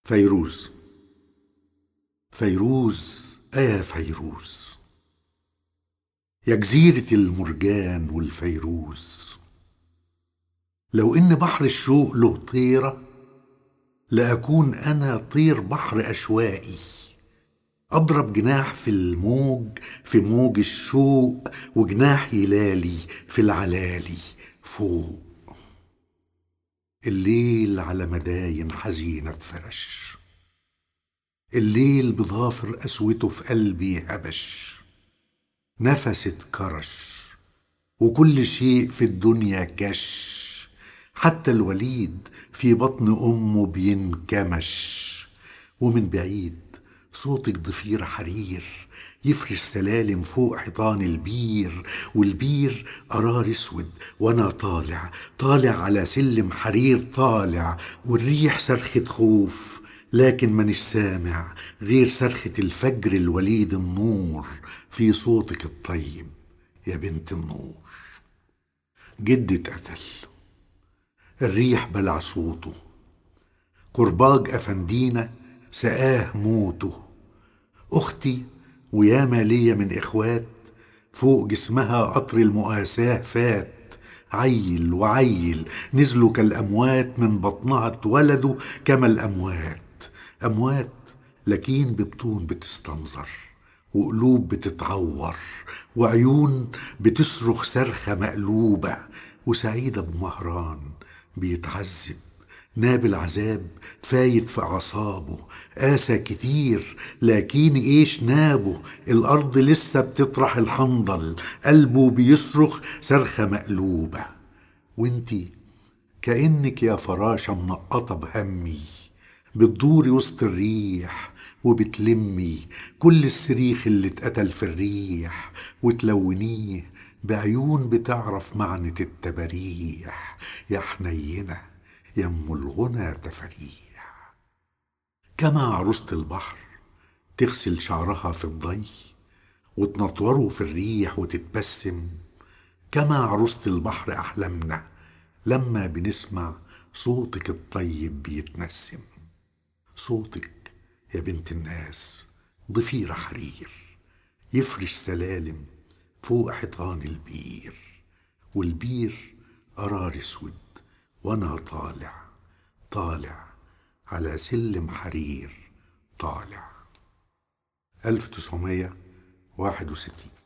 فيروز فيروز آه فيروز يا جزيرة المرجان والفيروز لو إن بحر الشوق له طيرة لأكون أنا طير بحر أشوائي أضرب جناح في الموج في موج الشوق وجناح هلالي في العلالي فوق الليل على مداين حزينة اتفرش الليل بضافر قسوته في قلبي هبش نفس اتكرش وكل شيء في الدنيا كش حتى الوليد في بطن أمه بينكمش ومن بعيد صوتك ضفير حرير يفرش سلالم فوق حيطان البير والبير قرار اسود وانا طالع طالع على سلم حرير طالع والريح صرخة خوف لكن مانيش سامع غير صرخة الفجر الوليد النور في صوتك الطيب يا بنت النور جدي اتقتل الريح بلع صوته كرباج أفندينا سقاه موته أختي وياما ليا من إخوات فوق جسمها قطر المؤاساة فات عيل وعيل نزلوا كالأموات من بطنها اتولدوا كما الأموات أموات لكن ببطون بتستنظر وقلوب بتتعور وعيون بتصرخ صرخة مقلوبة وسعيد أبو مهران بيتعذب ناب العذاب فايت في أعصابه قاسى كتير لكن إيش نابه الأرض لسه بتطرح الحنظل قلبه بيصرخ صرخة مقلوبة وانتي كأنك يا فراشة منقطة بهمي بتدوري وسط الريح وبتلمي كل السريخ اللي اتقتل في الريح وتلونيه بعيون بتعرف معنى التباريح يا حنينه يم الغنى تفريح كما عروسة البحر تغسل شعرها في الضي وتنطوره في الريح وتتبسم كما عروسة البحر أحلامنا لما بنسمع صوتك الطيب بيتنسم صوتك يا بنت الناس ضفير حرير يفرش سلالم فوق حيطان البير والبير قرار اسود وانا طالع طالع على سلم حرير طالع 1961